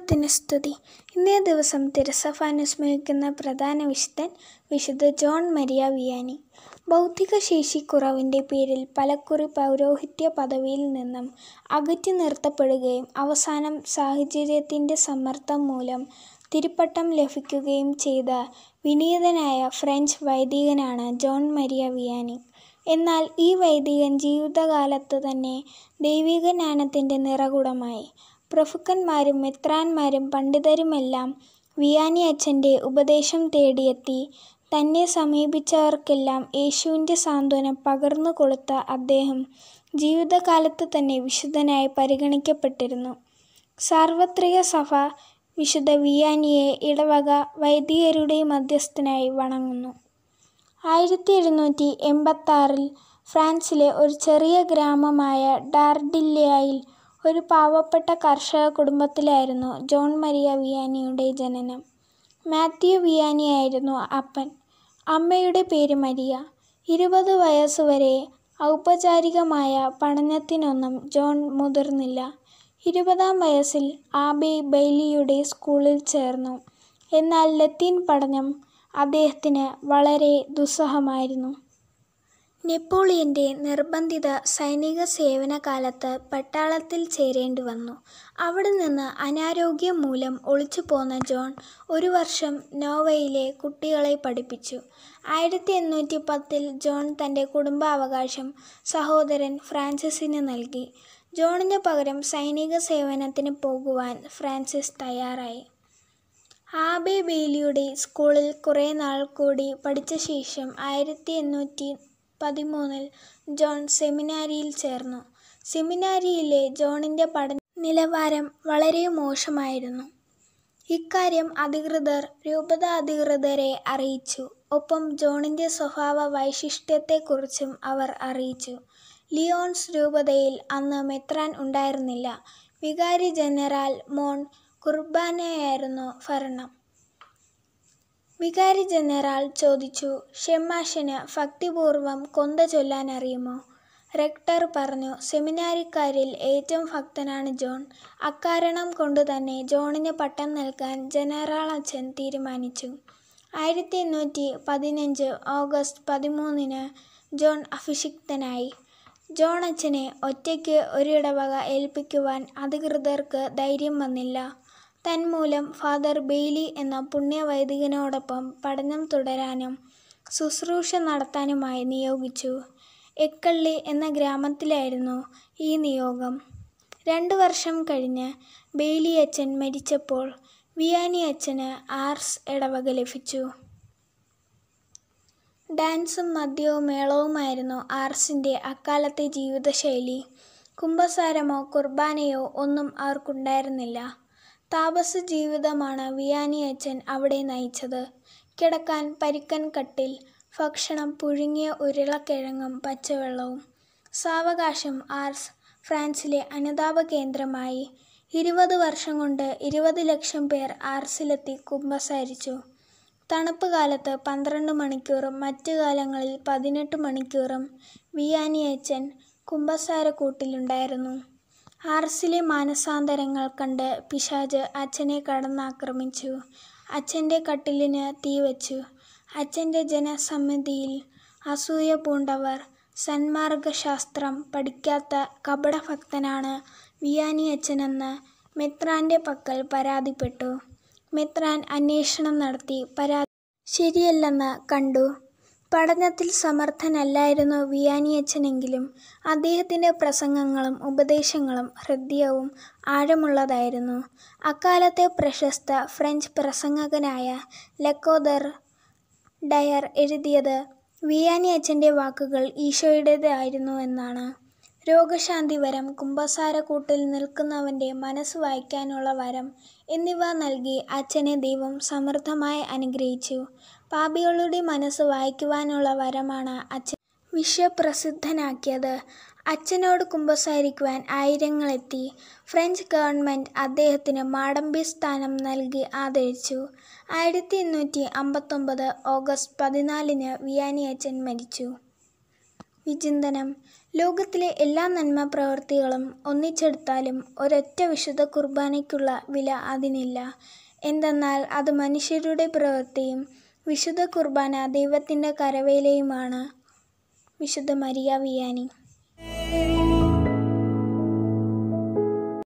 ദൈവത്തിന് സ്തുതി ഇന്നേ ദിവസം തിരുസഭ അനുസ്മരിക്കുന്ന പ്രധാന വിശുദ്ധൻ വിശുദ്ധ ജോൺ മരിയ വിയാനി ബൗദ്ധിക ശേഷിക്കുറവിൻ്റെ പേരിൽ പലക്കുറി പൗരോഹിത്യ പദവിയിൽ നിന്നും അകറ്റി നിർത്തപ്പെടുകയും അവസാനം സാഹചര്യത്തിൻ്റെ സമ്മർദ്ദം മൂലം തിരുപ്പട്ടം ലഭിക്കുകയും ചെയ്ത വിനീതനായ ഫ്രഞ്ച് വൈദികനാണ് ജോൺ മരിയ വിയാനി എന്നാൽ ഈ വൈദികൻ ജീവിതകാലത്ത് തന്നെ ദൈവിക ജ്ഞാനത്തിൻ്റെ നിറകുടമായി പ്രഭുക്കന്മാരും മെത്രാന്മാരും പണ്ഡിതരുമെല്ലാം വിയാനി അച്ഛൻ്റെ ഉപദേശം തേടിയെത്തി തന്നെ സമീപിച്ചവർക്കെല്ലാം യേശുവിൻ്റെ സാന്ത്വനം പകർന്നു കൊടുത്ത അദ്ദേഹം ജീവിതകാലത്ത് തന്നെ വിശുദ്ധനായി പരിഗണിക്കപ്പെട്ടിരുന്നു സാർവത്രിക സഭ വിശുദ്ധ വിയാനിയെ ഇടവക വൈദികരുടെ മധ്യസ്ഥനായി വണങ്ങുന്നു ആയിരത്തി എഴുന്നൂറ്റി എൺപത്താറിൽ ഫ്രാൻസിലെ ഒരു ചെറിയ ഗ്രാമമായ ഡാർഡില്ലയിൽ ഒരു പാവപ്പെട്ട കർഷക കുടുംബത്തിലായിരുന്നു ജോൺ മരിയ വിയാനിയുടെ ജനനം മാത്യു വിയാനിയായിരുന്നു അപ്പൻ അമ്മയുടെ പേര് മരിയ ഇരുപത് വയസ്സുവരെ ഔപചാരികമായ പഠനത്തിനൊന്നും ജോൺ മുതിർന്നില്ല ഇരുപതാം വയസ്സിൽ ആബെ ബെയ്ലിയുടെ സ്കൂളിൽ ചേർന്നു എന്നാൽ ലത്തീൻ പഠനം അദ്ദേഹത്തിന് വളരെ ദുസ്സഹമായിരുന്നു നെപ്പോളിയൻ്റെ നിർബന്ധിത സൈനിക സേവനകാലത്ത് പട്ടാളത്തിൽ ചേരേണ്ടി വന്നു അവിടെ നിന്ന് അനാരോഗ്യം മൂലം ഒളിച്ചു പോന്ന ജോൺ ഒരു വർഷം നോവയിലെ കുട്ടികളെ പഠിപ്പിച്ചു ആയിരത്തി എണ്ണൂറ്റി പത്തിൽ ജോൺ തൻ്റെ കുടുംബാവകാശം സഹോദരൻ ഫ്രാൻസിസിന് നൽകി ജോണിന് പകരം സൈനിക സേവനത്തിന് പോകുവാൻ ഫ്രാൻസിസ് തയ്യാറായി ആബെ ബെയ്ലിയുടെ സ്കൂളിൽ കുറേ നാൾ കൂടി പഠിച്ച ശേഷം ആയിരത്തി എണ്ണൂറ്റി പതിമൂന്നിൽ ജോൺ സെമിനാരിയിൽ ചേർന്നു സെമിനാരിയിലെ ജോണിൻ്റെ പഠന നിലവാരം വളരെ മോശമായിരുന്നു ഇക്കാര്യം അധികൃതർ രൂപത അധികൃതരെ അറിയിച്ചു ഒപ്പം ജോണിൻ്റെ സ്വഭാവ വൈശിഷ്ട്യത്തെക്കുറിച്ചും അവർ അറിയിച്ചു ലിയോൺസ് രൂപതയിൽ അന്ന് മെത്രാൻ ഉണ്ടായിരുന്നില്ല വികാരി ജനറൽ മോൺ കുർബാനയായിരുന്നു ഭരണം വികാരി ജനറൽ ചോദിച്ചു ഷെമാഷിന് ഭക്തിപൂർവം കൊന്ത ചൊല്ലാൻ അറിയുമോ റെക്ടർ പറഞ്ഞു സെമിനാരിക്കാരിൽ ഏറ്റവും ഭക്തനാണ് ജോൺ അക്കാരണം കൊണ്ട് തന്നെ ജോണിന് പട്ടം നൽകാൻ ജനറൽ അച്ഛൻ തീരുമാനിച്ചു ആയിരത്തി എണ്ണൂറ്റി പതിനഞ്ച് ഓഗസ്റ്റ് പതിമൂന്നിന് ജോൺ അഭിഷിക്തനായി ജോൺ അച്ഛനെ ഒറ്റയ്ക്ക് ഒരിടവക ഏൽപ്പിക്കുവാൻ അധികൃതർക്ക് ധൈര്യം വന്നില്ല തന്മൂലം ഫാദർ ബെയ്ലി എന്ന പുണ്യവൈദികനോടൊപ്പം പഠനം തുടരാനും ശുശ്രൂഷ നടത്താനുമായി നിയോഗിച്ചു എക്കള്ളി എന്ന ഗ്രാമത്തിലായിരുന്നു ഈ നിയോഗം രണ്ട് വർഷം കഴിഞ്ഞ് ബെയ്ലി അച്ഛൻ മരിച്ചപ്പോൾ വിയാനി അച്ഛന് ആർസ് ഇടവക ലഭിച്ചു ഡാൻസും മദ്യവും മേളവുമായിരുന്നു ആർസിൻ്റെ അക്കാലത്തെ ജീവിതശൈലി കുംഭസാരമോ കുർബാനയോ ഒന്നും അവർക്കുണ്ടായിരുന്നില്ല താപസ ജീവിതമാണ് വിയാനി അച്ഛൻ അവിടെ നയിച്ചത് കിടക്കാൻ പരിക്കൻ കട്ടിൽ ഭക്ഷണം പുഴുങ്ങിയ ഉരുളക്കിഴങ്ങും പച്ചവെള്ളവും സാവകാശം ആർസ് ഫ്രാൻസിലെ അനുതാപ കേന്ദ്രമായി ഇരുപത് വർഷം കൊണ്ട് ഇരുപത് ലക്ഷം പേർ ആർസിലെത്തി കുമ്പസാരിച്ചു തണുപ്പ് കാലത്ത് പന്ത്രണ്ട് മണിക്കൂറും മറ്റു കാലങ്ങളിൽ പതിനെട്ട് മണിക്കൂറും വിയാനി അച്ഛൻ കുമ്പസാരക്കൂട്ടിലുണ്ടായിരുന്നു ആർസിലെ മാനസാന്തരങ്ങൾ കണ്ട് പിശാജ് അച്ഛനെ കടന്നാക്രമിച്ചു അച്ഛൻ്റെ കട്ടിലിന് തീവച്ചു അച്ഛൻ്റെ ജനസമിതിയിൽ അസൂയ പൂണ്ടവർ സന്മാർഗശാസ്ത്രം പഠിക്കാത്ത കപടഭക്തനാണ് വിയാനി അച്ഛനെന്ന് മെത്രാൻ്റെ പക്കൽ പരാതിപ്പെട്ടു മെത്രാൻ അന്വേഷണം നടത്തി പരാതി ശരിയല്ലെന്ന് കണ്ടു പഠനത്തിൽ സമർത്ഥനല്ലായിരുന്നു വിയാനിയച്ഛനെങ്കിലും അദ്ദേഹത്തിൻ്റെ പ്രസംഗങ്ങളും ഉപദേശങ്ങളും ഹൃദ്യവും ആഴമുള്ളതായിരുന്നു അക്കാലത്തെ പ്രശസ്ത ഫ്രഞ്ച് പ്രസംഗകനായ ലക്കോദർ ഡയർ എഴുതിയത് വിയാനി അച്ഛൻ്റെ വാക്കുകൾ ഈശോയുടേതായിരുന്നു എന്നാണ് രോഗശാന്തി വരം കുംഭസാരക്കൂട്ടിൽ നിൽക്കുന്നവൻ്റെ മനസ്സ് വായിക്കാനുള്ള വരം എന്നിവ നൽകി അച്ഛനെ ദൈവം സമൃദ്ധമായി അനുഗ്രഹിച്ചു പാപികളുടെ മനസ്സ് വായിക്കുവാനുള്ള വരമാണ് അച്ഛൻ വിശ്വപ്രസിദ്ധനാക്കിയത് അച്ഛനോട് കുമ്പസാരിക്കുവാൻ ആയിരങ്ങളെത്തി ഫ്രഞ്ച് ഗവൺമെൻറ് അദ്ദേഹത്തിന് മാടമ്പി സ്ഥാനം നൽകി ആദരിച്ചു ആയിരത്തി എണ്ണൂറ്റി അമ്പത്തൊമ്പത് ഓഗസ്റ്റ് പതിനാലിന് വിയാനി അച്ഛൻ മരിച്ചു വിചിന്തനം ലോകത്തിലെ എല്ലാ നന്മ പ്രവൃത്തികളും ഒന്നിച്ചെടുത്താലും ഒരൊറ്റ വിശുദ്ധ കുർബാനയ്ക്കുള്ള വില അതിനില്ല. എന്തെന്നാൽ അത് മനുഷ്യരുടെ പ്രവൃത്തിയും വിശുദ്ധ കുർബാന ദൈവത്തിന്റെ കരവേലയുമാണ്. വിശുദ്ധ മരിയ വിയാനി